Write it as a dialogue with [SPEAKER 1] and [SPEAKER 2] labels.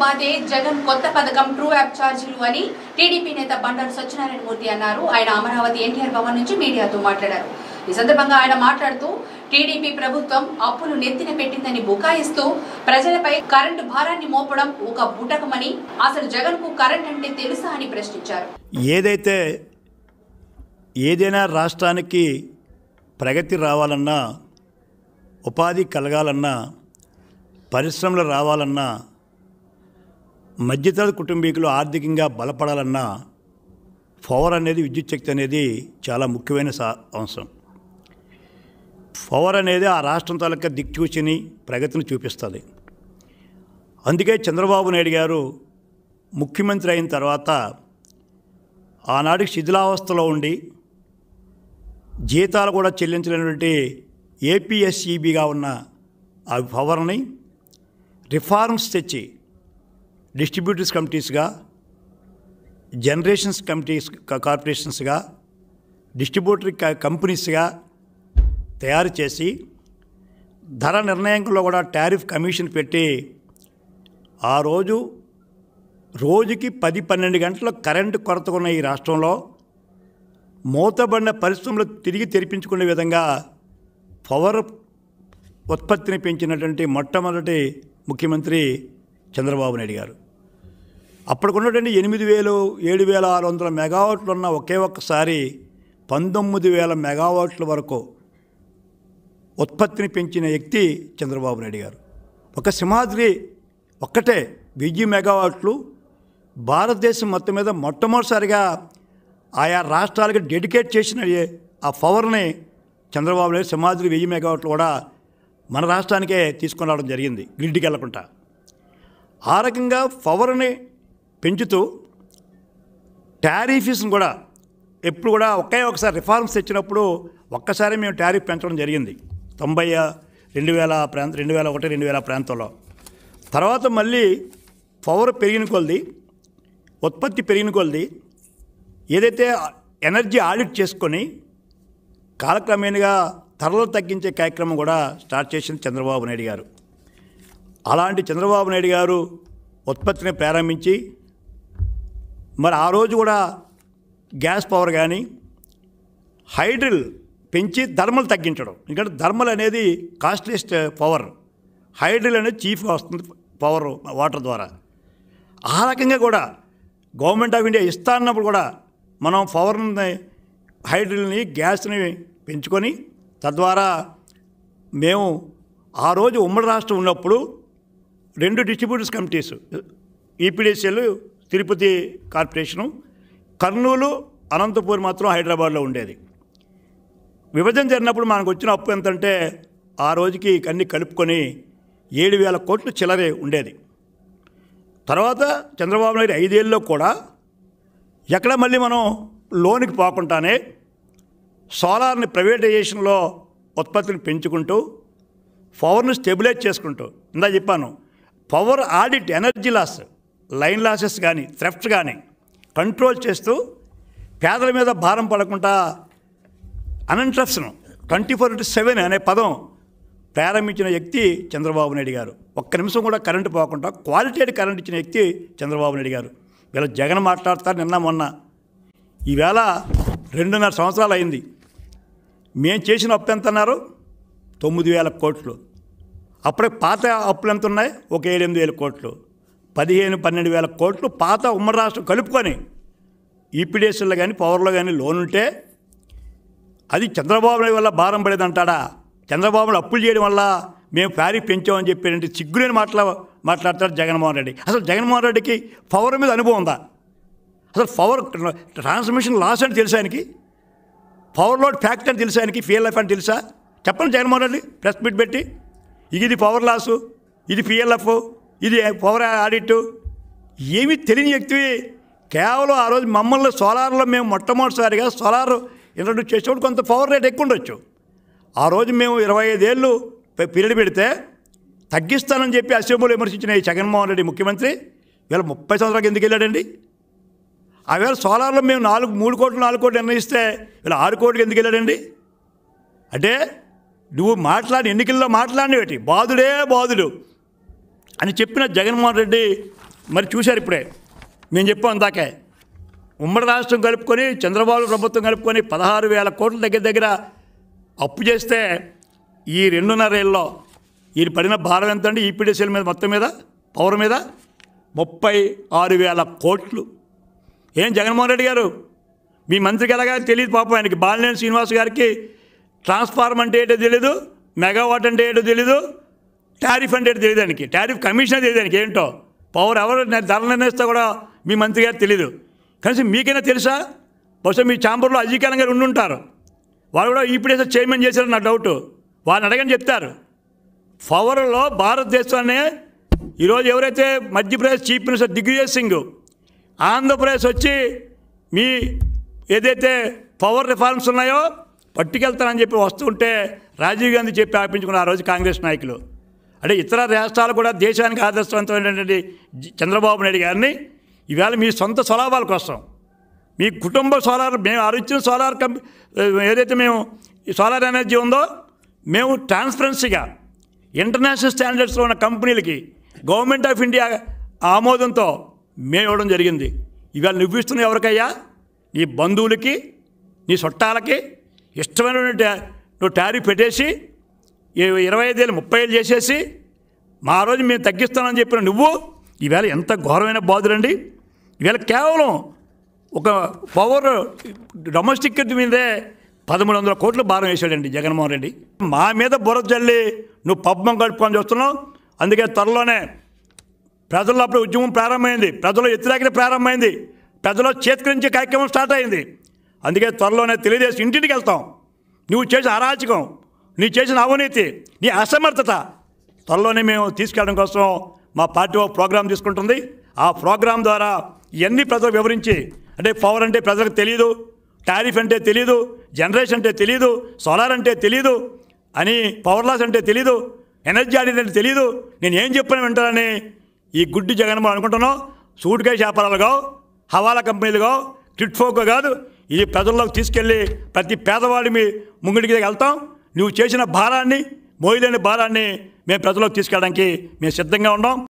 [SPEAKER 1] మాదే జగన్ కొత్త పథకం ట్రూ యాప్ ఛార్జీలు అని టీడీపీ నేత బండారు సత్యనారాయణ మూర్తి అన్నారు ఆయన అమరావతి ఎన్టీఆర్ భవన్ నుంచి మీడియాతో మాట్లాడారు ఈ సందర్భంగా ఆయన మాట్లాడుతూ టీడీపీ ప్రభుత్వం అప్పులు నెత్తిన పెట్టిందని బుకాయిస్తూ ప్రజలపై కరెంటు భారాన్ని మోపడం ఒక బుటకమని అసలు జగన్ కు కరెంట్ అంటే తెలుసా అని ప్రశ్నించారు
[SPEAKER 2] ఏదైతే ఏదైనా రాష్ట్రానికి ప్రగతి రావాలన్నా ఉపాధి కలగాలన్నా పరిశ్రమలు రావాలన్నా మధ్యతరగతి కుటుంబీకులు ఆర్థికంగా బలపడాలన్నా పవర్ అనేది విద్యుత్ శక్తి అనేది చాలా ముఖ్యమైన సా అంశం పవర్ అనేది ఆ రాష్ట్రం తాలూకా దిక్చూచిని ప్రగతిని చూపిస్తుంది అందుకే చంద్రబాబు నాయుడు గారు ముఖ్యమంత్రి అయిన తర్వాత ఆనాటికి శిథిలావస్థలో ఉండి జీతాలు కూడా చెల్లించలేనటువంటి ఏపీఎస్ఈబిగా ఉన్న ఆ పవర్ని రిఫార్మ్స్ తెచ్చి డిస్ట్రిబ్యూటర్స్ కమిటీస్గా జనరేషన్స్ కమిటీస్ కార్పొరేషన్స్గా డిస్ట్రిబ్యూటర్ క- కంపెనీస్గా తయారు చేసి ధర నిర్ణయంలో కూడా టారిఫ్ కమిషన్ పెట్టి ఆ రోజు రోజుకి పది పన్నెండు గంటల కరెంటు కొరత ఉన్న ఈ రాష్ట్రంలో మూతబడిన పరిశ్రమలు తిరిగి తెరిపించుకునే విధంగా పవర్ ఉత్పత్తిని పెంచినటువంటి మొట్టమొదటి ముఖ్యమంత్రి చంద్రబాబు నాయుడు గారు అప్పటికున్నటువంటి ఎనిమిది వేలు ఏడు వేల ఆరు వందల మెగావాట్లు ఉన్న ఒకే ఒక్కసారి పంతొమ్మిది వేల మెగావాట్ల వరకు ఉత్పత్తిని పెంచిన వ్యక్తి చంద్రబాబు నాయుడు గారు ఒక సింహాద్రి ఒక్కటే వెయ్యి మెగావాట్లు భారతదేశం మొత్తం మీద మొట్టమొదటిసారిగా ఆయా రాష్ట్రాలకు డెడికేట్ చేసిన ఏ- ఆ పవర్ని చంద్రబాబు నాయుడు సింహాద్రి వెయ్యి మెగావాట్లు కూడా మన రాష్ట్రానికే తీసుకొని రావడం జరిగింది గ్రిడ్కి వెళ్ళకుండా ఆ రకంగా పవర్ని పెంచుతూ టారిఫీస్ని కూడా ఎప్పుడు కూడా ఒకే ఒకసారి రిఫార్మ్స్ తెచ్చినప్పుడు ఒక్కసారి మేము టారిఫ్ పెంచడం జరిగింది తొంభై రెండు వేల ప్రాంత రెండు వేల ఒకటి రెండు వేల ప్రాంతంలో తర్వాత మళ్ళీ పవర్ పెరిగిన కొలది ఉత్పత్తి పెరిగిన కొలది ఏదైతే ఎనర్జీ ఆడిట్ చేసుకొని కాలక్రమేణగా ధరలు తగ్గించే కార్యక్రమం కూడా స్టార్ట్ చేసింది చంద్రబాబు నాయుడు గారు అలాంటి చంద్రబాబు నాయుడు గారు ఉత్పత్తిని ప్రారంభించి మరి ఆ రోజు కూడా గ్యాస్ పవర్ కానీ హైడ్రిల్ పెంచి ధర్మలు తగ్గించడం ఎందుకంటే ధర్మల్ అనేది కాస్ట్లీస్ట్ పవర్ హైడ్రిల్ అనేది చీఫ్గా వస్తుంది పవర్ వాటర్ ద్వారా ఆ రకంగా కూడా గవర్నమెంట్ ఆఫ్ ఇండియా ఇస్తా అన్నప్పుడు కూడా మనం పవర్ని హైడ్రిల్ని గ్యాస్ని పెంచుకొని తద్వారా మేము ఆ రోజు ఉమ్మడి రాష్ట్రం ఉన్నప్పుడు రెండు distributors committees EPDCL Tirupati corporation Kurnool Anantapur మాత్రం హైదరాబాద్లో ఉండేది విభజన జరిగినప్పుడు మనకు వచ్చిన అప్పు ఎంతంటే ఆ రోజుకి అన్ని కలుపుకొని ఏడు వేల కోట్లు చిల్లరే ఉండేది తర్వాత చంద్రబాబు నాయుడు ఐదేళ్ళలో కూడా ఎక్కడ మళ్ళీ మనం లోనికి పోకుండానే సోలార్ని ప్రైవేటైజేషన్లో ఉత్పత్తిని పెంచుకుంటూ పవర్ని స్టెబిలైజ్ చేసుకుంటూ ఇందా చెప్పాను power audit energy loss line losses కానీ థ్రెఫ్ట్స్ కానీ కంట్రోల్ చేస్తూ పేదల మీద భారం పడకుండా uninterruption twenty four into seven అనే పదం ప్రారంభించిన వ్యక్తి చంద్రబాబు నాయుడు గారు ఒక్క నిమిషం కూడా కరెంటు పోకుండా క్వాలిటీ కరెంట్ ఇచ్చిన వ్యక్తి చంద్రబాబు నాయుడు గారు వీళ్ళ జగన్ మాట్లాడతారు నిన్న మొన్న ఈవేళ రెండున్నర సంవత్సరాలు అయింది మేము చేసిన అప్పు ఎంత అన్నారు తొమ్మిది వేల కోట్లు అప్పుడే పాత అప్పులు ఎంత ఉన్నాయి ఒక ఏడెనిమిది వేల కోట్లు పదిహేను పన్నెండు వేల కోట్లు పాత ఉమ్మడి రాష్ట్రం కలుపుకొని ఈపీడీఎస్లో కానీ పవర్లో కానీ లోన్ ఉంటే అది చంద్రబాబు నాయుడు వల్ల భారం పడేది అంటాడా చంద్రబాబు నాయుడు అప్పులు చేయడం వల్ల మేము ప్యారీ పెంచామని చెప్పారంటే సిగ్గులేని మాట్లా మాట్లాడతాడు జగన్మోహన్ రెడ్డి అసలు జగన్మోహన్ రెడ్డికి పవర్ మీద అనుభవం ఉందా అసలు పవర్ ట్రాన్స్మిషన్ లాస్ అని తెలుసా ఆయనకి పవర్ లోడ్ ఫ్యాక్ట్ అని తెలుసా ఆయనకి పిఎల్ఎఫ్ అని తెలుసా చెప్పండి జగన్మోహన్ రెడ్డి ప్రెస్ మీట్ పెట్టి ఇది పవర్ లాసు ఇది పిఎల్ఎఫ్ ఇది పవర్ ఆడిట్ ఏమీ తెలియని వ్యక్తివి కేవలం ఆ రోజు మమ్మల్ని సోలార్లో మేము మొట్టమొదటిసారిగా సోలార్ ఇంట్రడ్యూస్ చేసేప్పుడు కొంత పవర్ రేట్ ఎక్కువ ఉండొచ్చు ఆ రోజు మేము ఇరవై ఐదేళ్ళు ప- పీరియడ్ పెడితే తగ్గిస్తానని చెప్పి అసెంబ్లీలో విమర్శించిన ఈ జగన్మోహన్ రెడ్డి ముఖ్యమంత్రి వీళ్ళ ముప్పై సంవత్సరాలకు ఎందుకు వెళ్ళాడండి ఆవేళ సోలార్లో మేము నాలుగు మూడు కోట్లు నాలుగు కోట్లు నిర్ణయిస్తే వీళ్ళు ఆరు కోట్లకి ఎందుకు వెళ్ళాడండి అంటే నువ్వు మాట్లాడి ఎన్నికల్లో మాట్లాడినవేటి బాధుడే బాధుడు అని చెప్పిన జగన్మోహన్ రెడ్డి మరి చూశారు ఇప్పుడే మేము చెప్పాం ఇందాకే ఉమ్మడి రాష్ట్రం కలుపుకొని చంద్రబాబు ప్రభుత్వం కలుపుకొని పదహారు వేల కోట్ల దగ్గర దగ్గర అప్పు చేస్తే ఈ రెండున్నరేళ్ళలో ఈయన పడిన భారం ఎంత అండి ఈపీడీసీల మీద మొత్తం మీద పవర్ మీద ముప్పై ఆరు వేల కోట్లు ఏం జగన్మోహన్ రెడ్డి గారు మీ మంత్రికి ఎలాగా తెలియదు పాపం ఆయనకి బాలినేని శ్రీనివాస్ గారికి ట్రాన్స్ఫార్మర్ అంటే ఏంటో తెలీదు మెగావాట్ అంటే ఏంటో తెలీదు టారిఫ్ అంటే ఏంటో తెలియదు ఆయనకి టారిఫ్ కమిషన్ తెలియదు ఆయనకి ఏంటో పవర్ ఎవరు న- ధర నిర్ణయిస్తా కూడా మీ మంత్రి గారు తెలీదు కనీసం మీకైనా తెలుసా బహుశా మీ ఛాంబర్లో అజీకాలం గారు ఉండుంటారు వాళ్ళు కూడా ఈపీడీఎస్ చైర్మన్ చేశారు నా డౌట్ వాళ్ళని అడగని చెప్తారు పవర్లో భారతదేశాన్ని ఈరోజు ఎవరైతే మధ్యప్రదేశ్ చీఫ్ మినిస్టర్ దిగ్విజయ్ సింగ్ ఆంధ్రప్రదేశ్ వచ్చి మీ ఏదైతే పవర్ రిఫార్మ్స్ ఉన్నాయో పట్టుకెళ్తానని చెప్పి వస్తుంటే రాజీవ్ గాంధీ చెప్పి ఆపించుకున్న ఆ రోజు కాంగ్రెస్ నాయకులు అంటే ఇతర రాష్ట్రాలు కూడా దేశానికి ఆదర్శవంతమైనటువంటి జి- చంద్రబాబు నాయుడు గారిని ఈవేళ మీ సొంత స్వలాభాల కోసం మీ కుటుంబ సోలార్ మేము అరిచిన సోలార్ కంపెనీ ఏదైతే మేము ఈ సోలార్ ఎనర్జీ ఉందో మేము ట్రాన్స్పరెన్సీగా ఇంటర్నేషనల్ స్టాండర్డ్స్లో ఉన్న కంపెనీలకి గవర్నమెంట్ ఆఫ్ ఇండియా ఆమోదంతో మేము ఇవ్వడం జరిగింది ఇవాళ నువ్వు ఇస్తున్న ఎవరికయ్యా నీ బంధువులకి నీ చుట్టాలకి ఇష్టమైన టా- నువ్వు టారిఫ్ పెట్టేసి ఈ- ఇరవై ఐదేళ్ళు ముప్పై ఏళ్ళు చేసేసి మా రోజు మేము తగ్గిస్తామని చెప్పిన నువ్వు ఈవేళ ఎంత ఘోరమైన బాధులండి ఈవేళ కేవలం ఒక పవర్ డొమెస్టిక్ మీదే పదమూడు వందల కోట్లు భారం వేశాడండి జగన్మోహన్ రెడ్డి మా మీద బుర్ర జల్లి నువ్వు పబ్బం గడుపుకొని చూస్తున్నావు అందుకే త్వరలోనే ప్రజల్లో అప్పుడు ఉద్యమం ప్రారంభమైంది ప్రజల్లో వ్యతిరేకత ప్రారంభమైంది ప్రజల్లో చేతికరించే కార్యక్రమం స్టార్ట్ అయింది అందుకే త్వరలోనే తెలుగుదేశం ఇంటింటికి వెళ్తాం నువ్వు చేసిన అరాచకం నీ చేసిన అవినీతి నీ అసమర్థత త్వరలోనే మేము తీసుకెళ్ళడం కోసం మా పార్టీ ఒక ప్రోగ్రాం తీసుకుంటుంది ఆ ప్రోగ్రాం ద్వారా ఇవన్నీ ప్రజలకు వివరించి అంటే పవర్ అంటే ప్రజలకు తెలియదు టారిఫ్ అంటే తెలియదు జనరేషన్ అంటే తెలియదు సోలార్ అంటే తెలియదు అని పవర్ లాస్ అంటే తెలీదు ఎనర్జీ ఆడిట్ అంటే తెలీదు నేను ఏం చెప్పిన వింటానని ఈ గుడ్డి జగన్మోహన్ అనుకుంటున్నాం సూటికాయ వ్యాపారాలుగా హవాలా కంపెనీలుగా టిట్ఫోకో కాదు ఇది ప్రజల్లోకి తీసుకెళ్ళి ప్రతి పేదవాడి మీ ముంగిడికి వెళ్తాం నువ్వు చేసిన భారాన్ని మోయలేని భారాన్ని మేము ప్రజల్లోకి తీసుకెళ్ళడానికి మేము సిద్ధంగా ఉన్నాం